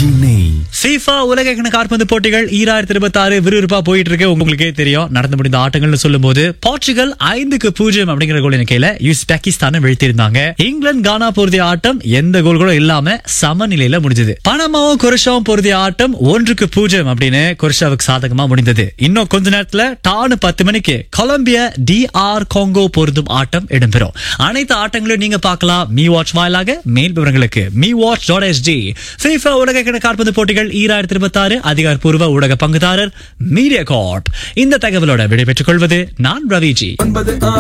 RJ நெய் FIFA உலக கிண காற்பந்து போட்டிகள் ஈராயிரத்தி இருபத்தி ஆறு விறுவிறுப்பா போயிட்டு இருக்கு உங்களுக்கே தெரியும் நடந்து முடிந்த ஆட்டங்கள்னு சொல்லும்போது போர்ச்சுகல் ஐந்துக்கு பூஜ்ஜியம் அப்படிங்கிற கோல் எண்ணிக்கையில யூஸ்பெக்கிஸ்தானை வீழ்த்தியிருந்தாங்க இங்கிலாந்து கானா பொருதிய ஆட்டம் எந்த கோல்களும் இல்லாம சமநிலையில முடிஞ்சது பணமாவும் குரஷாவும் பொருதிய ஆட்டம் ஒன்றுக்கு பூஜ்ஜியம் அப்படின்னு குரஷாவுக்கு சாதகமா முடிந்தது இன்னும் கொஞ்ச நேரத்துல டானு பத்து மணிக்கு கொலம்பியா டி ஆர் காங்கோ பொருந்தும் ஆட்டம் இடம்பெறும் அனைத்து ஆட்டங்களையும் நீங்க பார்க்கலாம் மீ வாட்ச் வாயிலாக மேல் விவரங்களுக்கு mewatch dot S D FIFA உலக கிண காற்பந்து போட்டிகள் ஈராயிரத்தி இருபத்தி ஆறு அதிகாரப்பூர்வ ஊடக பங்குதாரர் மீடியா கார்ப் இந்த தகவலோட விடைபெற்றுக் கொள்வது நான் ரவிஜி ஒன்பது